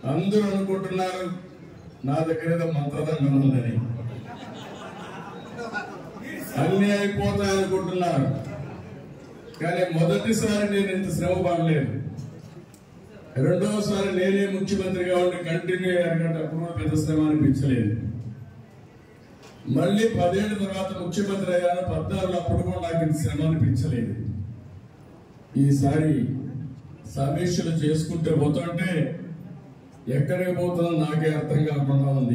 అందరూ అనుకుంటున్నారు నా దగ్గర ఏదో మంత్రదండం ఉందని అన్ని అయిపోతాయి అనుకుంటున్నారు కానీ మొదటిసారి నేను ఇంత శ్రమ పడలేదు రెండవసారి నేనే ముఖ్యమంత్రిగా ఉండి కంటిన్యూ అయ్యాకంటే అప్పుడు కూడా పెద్ద శ్రమ అనిపించలేదు మళ్ళీ పదేళ్ల తర్వాత ముఖ్యమంత్రి అయ్యాను పద్నాలుగు అప్పుడు కూడా నాకు ఇంత శ్రమ అనిపించలేదు ఈసారి సమీక్షలు చేసుకుంటే పోతుంటే ఎక్కడికి పోతుందో నాకే అర్థం కాకుండా ఉంది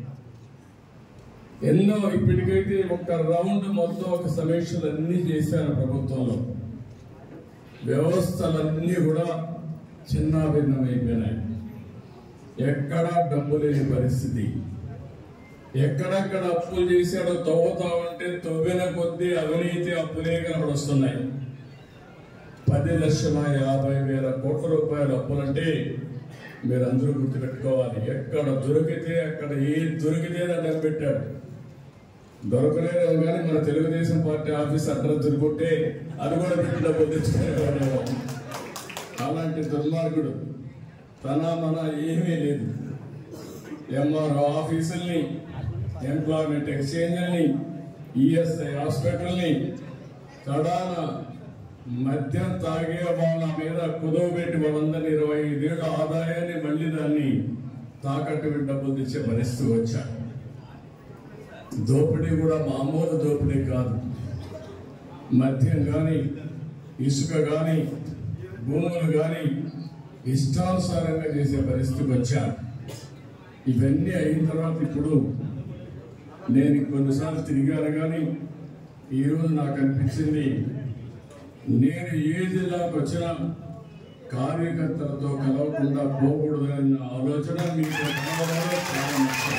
ఎన్నో ఇప్పటికైతే ఒక రౌండ్ మొత్తం ఒక సమీక్షలు అన్ని చేశారు ప్రభుత్వంలో వ్యవస్థలన్నీ కూడా చిన్నాభిన్నమైపోయినాయి ఎక్కడా డబ్బు లేని పరిస్థితి ఎక్కడెక్కడ అప్పులు చేశాడో తవ్వుతా ఉంటే తవ్విన కొద్దీ అవినీతి అప్పులే కనబడొస్తున్నాయి పది లక్షల యాభై వేల కోట్ల రూపాయల అప్పులంటే మీరందరూ గుర్తుపెట్టుకోవాలి ఎక్కడ దొరికితే అక్కడ ఏ దొరికితే దండం పెట్టాడు దొరకలేదు కానీ మన తెలుగుదేశం పార్టీ ఆఫీస్ అడ్రస్ దొరుకుంటే అది కూడా పెట్టి డబ్బులు తెచ్చుకునేవాడు అలాంటి దుర్మార్గుడు తన మన ఏమీ లేదు ఎంఆర్ఓ ఆఫీసుల్ని ఎంప్లాయ్మెంట్ ఎక్స్చేంజ్ని ఈఎస్ఐ హాస్పిటల్ని కడాన మద్యం తాగే వాళ్ళ మీద కుదవ పెట్టి వాళ్ళందరినీ ఇరవై ఐదేళ్ల ఆదాయాన్ని మళ్ళీ దాన్ని తాకట్టు పెట్టి డబ్బులు తెచ్చే పరిస్థితి వచ్చారు దోపిడీ కూడా మామూలు దోపిడీ కాదు మద్యం కానీ ఇసుక కానీ భూములు కానీ ఇష్టానుసారంగా చేసే పరిస్థితికి వచ్చారు ఇవన్నీ అయిన తర్వాత ఇప్పుడు నేను కొన్నిసార్లు తిరిగాను కానీ ఈరోజు నాకు అనిపించింది నేను ఏ జిల్లాకు వచ్చినా కార్యకర్తలతో కలవకుండా పోకూడదన్న ఆలోచన మీకు కలవడమే చాలా ముఖ్యం.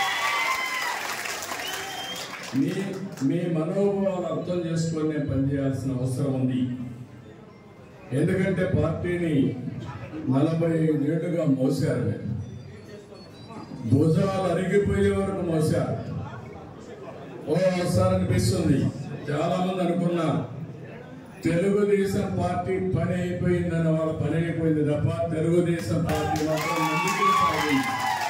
మీ మీ మనోభావాలు అర్థం చేసుకొని నేను పనిచేయాల్సిన అవసరం ఉంది ఎందుకంటే పార్టీని నలభై ఐదేళ్లుగా మోసారు మీరు. భుజాలు అరిగిపోయే వరకు మోసారు ఓసారి అనిపిస్తుంది చాలా మంది అనుకున్నారు తెలుగుదేశం పార్టీ పని అయిపోయిందని వాళ్ళ పని అయిపోయింది తప్ప తెలుగుదేశం పార్టీ మాత్రం ముందుకు సాగింది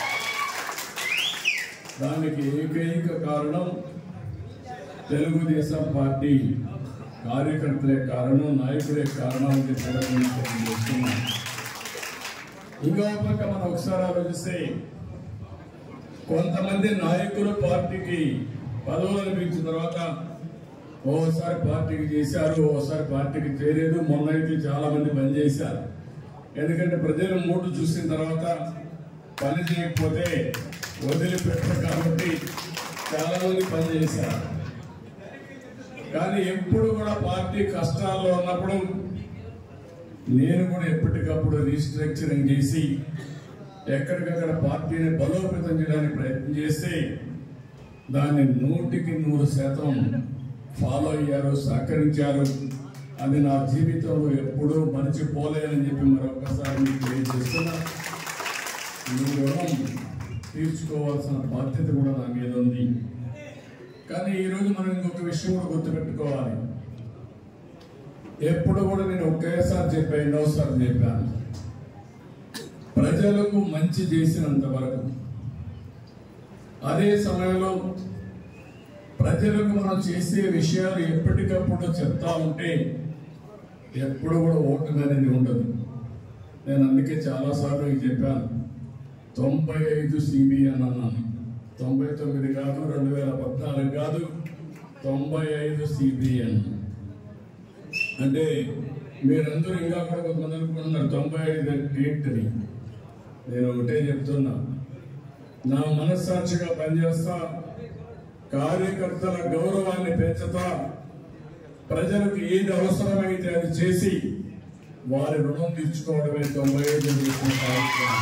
దానికి ఏకైక కారణం తెలుగుదేశం పార్టీ కార్యకర్తలే కారణం నాయకులే కారణం అని చెప్పి కూడా నేను తెలియజేస్తున్నాను. ఇంకో పక్క మనం ఒకసారి ఆలోచిస్తే కొంతమంది నాయకులు పార్టీకి పదవులు అనిపించిన తర్వాత ఓసారి పార్టీకి చేశారు ఓసారి పార్టీకి చేయలేదు మొన్న అయితే చాలా మంది పని చేశారు ఎందుకంటే ప్రజలు మూడు చూసిన తర్వాత పని చేయకపోతే వదిలిపెట్టరు కాబట్టి చాలా మంది పని చేశారు కానీ ఎప్పుడు కూడా పార్టీ కష్టాల్లో ఉన్నప్పుడు నేను కూడా ఎప్పటికప్పుడు రీస్ట్రక్చరింగ్ చేసి ఎక్కడికక్కడ పార్టీని బలోపేతం చేయడానికి ప్రయత్నం చేస్తే దాన్ని నూటికి నూరు శాతం ఫాలో అయ్యారు సహకరించారు అది నా జీవితంలో ఎప్పుడూ మర్చిపోలేనని చెప్పి మరొకసారి మీకు తెలియజేస్తున్నా మీ రుణం తీర్చుకోవాల్సిన బాధ్యత కూడా నా మీద ఉంది కానీ ఈరోజు మనం ఇంకొక విషయం కూడా గుర్తుపెట్టుకోవాలి ఎప్పుడు కూడా నేను ఒకేసారి చెప్పాను ఎన్నోసార్లు చెప్పాను ప్రజలకు మంచి చేసినంత వరకు అదే సమయంలో ప్రజలకు మనం చేసే విషయాలు ఎప్పటికప్పుడు చెప్తా ఉంటే ఎప్పుడు కూడా ఓటమి అనేది ఉండదు నేను అందుకే చాలాసార్లు ఇది చెప్పాను తొంభై ఐదు సిబిఎన్ అన్నాను తొంభై తొమ్మిది కాదు రెండు వేల పద్నాలుగు కాదు తొంభై ఐదు సిబిఎన్ అంటే మీరందరూ ఇంకా కూడా కొంతమంది అనుకుంటున్నారు తొంభై ఐదు ఏంటని నేను ఒకటే చెప్తున్నా నా మనస్సాక్షిగా పనిచేస్తా కార్యకర్తల గౌరవాన్ని పెంచుతా ప్రజలకు ఏది అవసరమైతే అది చేసి వారి రుణం తీర్చుకోవడమే తొంభై ఐదు చేసిన కార్యక్రమం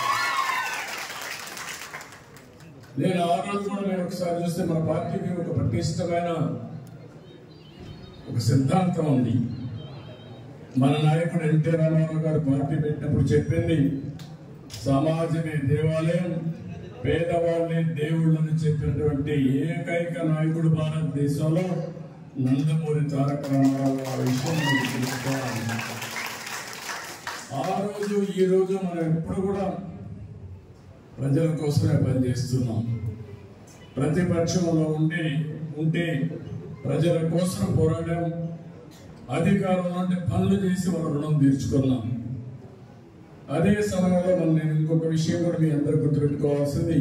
నేను ఆ రోజు కూడా నేను ఒకసారి చూస్తే మన పార్టీకి ఒక పటిష్టమైన ఒక సిద్ధాంతం ఉంది మన నాయకుడు ఎన్టీ రామారావు గారు పార్టీ పెట్టినప్పుడు చెప్పింది సమాజమే దేవాలయం పేదవాళ్ళే దేవుళ్ళని చెప్పినటువంటి ఏకైక నాయకుడు భారతదేశంలో నందమూరి తారక రామారావు ఆ విషయం మనకు తెలుసుకోవాలి ఆ రోజు ఈ రోజు మనం ఎప్పుడు కూడా ప్రజల కోసమే పనిచేస్తున్నాం ప్రతిపక్షంలో ఉండి ఉంటే ప్రజల కోసం పోరాడాం అధికారంలో ఉంటే పనులు చేసి వాళ్ళ రుణం తీర్చుకున్నాం అదే సమయంలో మనం నేను ఇంకొక విషయం కూడా మీ అందరు గుర్తుపెట్టుకోవాల్సింది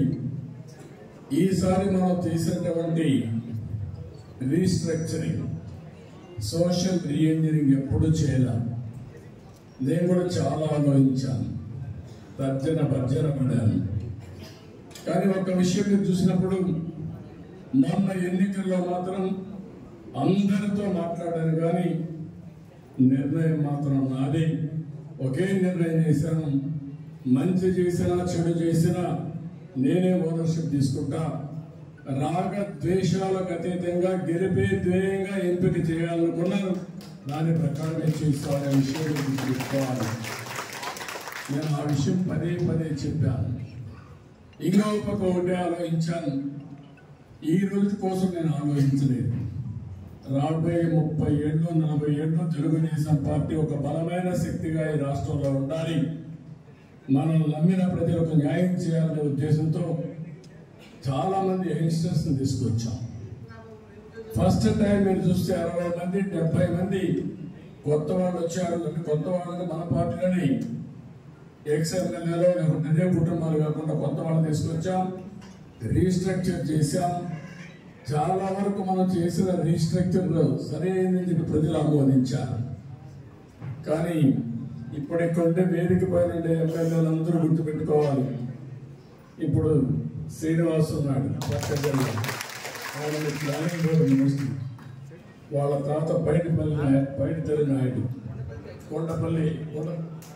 ఈసారి మనం చేసినటువంటి రీస్ట్రక్చరింగ్ సోషల్ రీఎంజనీరింగ్ ఎప్పుడు చేయాలి నేను కూడా చాలా ఆలోచించాను తర్జన భర్జన పడాను కానీ ఒక విషయం మీరు చూసినప్పుడు మొన్న ఎన్నికల్లో మాత్రం అందరితో మాట్లాడాను కానీ నిర్ణయం మాత్రం నాది ఒకే నిర్ణయం చేశాను మంచి చేసినా చెడు చేసినా నేనే ఓనర్షిప్ తీసుకుంటా రాగ ద్వేషాలకు అతీతంగా గెలిపే ధ్యేయంగా ఎంపిక చేయాలనుకున్నాను దాని ప్రకారమే చేస్తామనే విషయం గుర్తుపెట్టుకోవాలి నేను ఆ విషయం పదే పదే చెప్పాను ఇంకో పక్క ఒకటే ఆలోచించాను ఈ రోజు కోసం నేను ఆలోచించలేదు రాబోయే ముప్పై ఏళ్ళు నలభై ఏళ్ళు తెలుగుదేశం పార్టీ ఒక బలమైన శక్తిగా ఈ రాష్ట్రంలో ఉండాలి మనం నమ్మిన ప్రజలకు న్యాయం చేయాలనే ఉద్దేశంతో చాలా మంది యంగ్స్టర్స్ తీసుకొచ్చాం ఫస్ట్ టైం మీరు చూస్తే అరవై మంది డెబ్బై మంది కొత్త వాళ్ళు వచ్చారు కొత్త వాళ్ళని మన పార్టీలోని ఎక్స్ ఎమ్మెల్యేలో లేకుంటే అదే కుటుంబాలు కాకుండా కొత్త వాళ్ళు తీసుకొచ్చాం రీస్ట్రక్చర్ చేశాం చాలా వరకు మనం చేసిన రీస్ట్రక్చర్ సరైనది చెప్పి ప్రజలు ఆమోదించారు కానీ ఇప్పుడు ఇక్కడుంటే వేదిక పైన ఉండే ఎమ్మెల్యేలు అందరూ గుర్తుపెట్టుకోవాలి ఇప్పుడు శ్రీనివాస్ ఉన్నాడు పక్క జిల్లా ఆయన ప్లానింగ్ బోర్డు మినిస్టర్ వాళ్ళ తాత బయటపల్లి నాయ- బయటపల్లి నాయుడు కొండపల్లి కొండ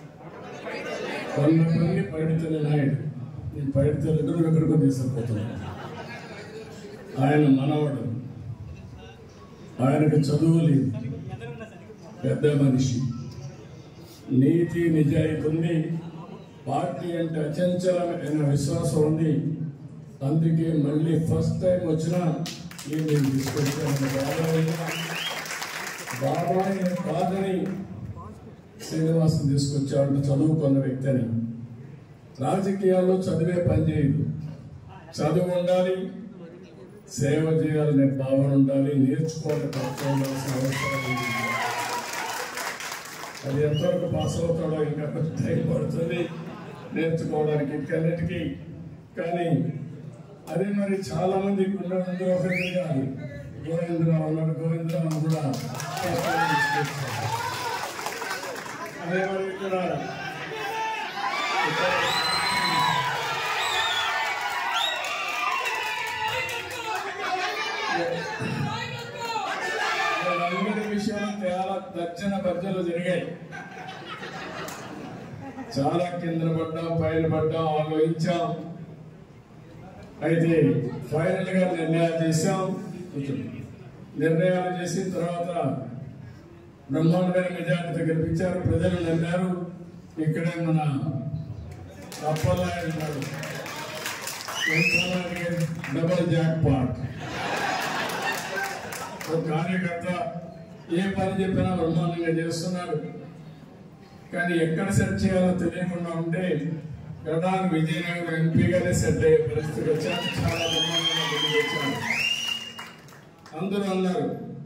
కొండపల్లి బయటపల్లి నాయుడు నేను బయటపల్లి ఎదురు ఎక్కడికో తీసుకుపోతున్నాను ఆయన మనవడు ఆయనకు చదువు లేదు పెద్ద మనిషి నీతి నిజాయితీ ఉంది పార్టీ అంటే అచంచలమైన విశ్వాసం ఉంది అందుకే మళ్ళీ ఫస్ట్ టైం వచ్చినా ఈ నేను తీసుకొచ్చాను బాబాయ్ బాబాయ్ కాదని శ్రీనివాసం తీసుకొచ్చాడు చదువుకున్న వ్యక్తిని రాజకీయాల్లో చదివే పని చేయదు చదువు ఉండాలి సేవ చేయాలనే భావన ఉండాలి నేర్చుకోవాలి పట్టుకోవాల్సిన అవసరం ఉంది అది ఎంతవరకు పాస్ అవుతాడో ఇంకా కొంచెం టైం పడుతుంది నేర్చుకోవడానికి ఇంకన్నిటికీ కానీ అదే మరి చాలా మంది ఇక్కడ అందరూ ఒకటి కాదు గోవిందరావు ఉన్నాడు గోవిందరావు కూడా అదే మరి ఇక్కడ ఇక్కడ వీళ్ళందరి విషయాలు చాలా దర్జన భర్జనలు జరిగాయి చాలా కింద పడ్డాం పైన పడ్డాం ఆలోచించాం అయితే ఫైనల్ గా నిర్ణయాలు చేశాం నిర్ణయాలు చేసిన తర్వాత బ్రహ్మాండమైన మెజార్టీతో గెలిపించారు ప్రజలు నమ్మారు ఇక్కడే మన అప్పలాయన ఉన్నాడు డబల్ జాక్ పాట్ ఒక కార్యకర్త ఏ పని చెప్పినా బ్రహ్మాండంగా చేస్తున్నాడు కానీ ఎక్కడ సెట్ చేయాలో తెలియకుండా ఉంటే ప్రధాన విజయనగరం ఎంపీగానే సెట్ అయ్యే పరిస్థితి వచ్చారు చాలా బ్రహ్మాండంగా ముందుకు వచ్చారు అందరూ అన్నారు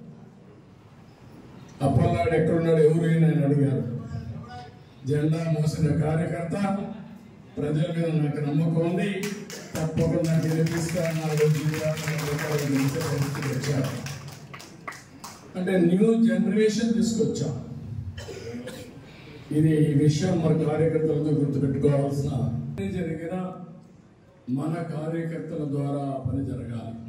అప్పలనాడు ఎక్కడున్నాడు ఎవరైనా అని అడిగారు జెండా మోసిన కార్యకర్త ప్రజల మీద నాకు నమ్మకం ఉంది తప్పకుండా గెలిపిస్తా నాలుగు జీవితాలను గెలిచే పరిస్థితి వచ్చారు అంటే న్యూ జనరేషన్ తీసుకొచ్చాం ఇది ఈ విషయం మన కార్యకర్తలతో గుర్తుపెట్టుకోవాల్సిన పని జరిగిన మన కార్యకర్తల ద్వారా ఆ పని జరగాలి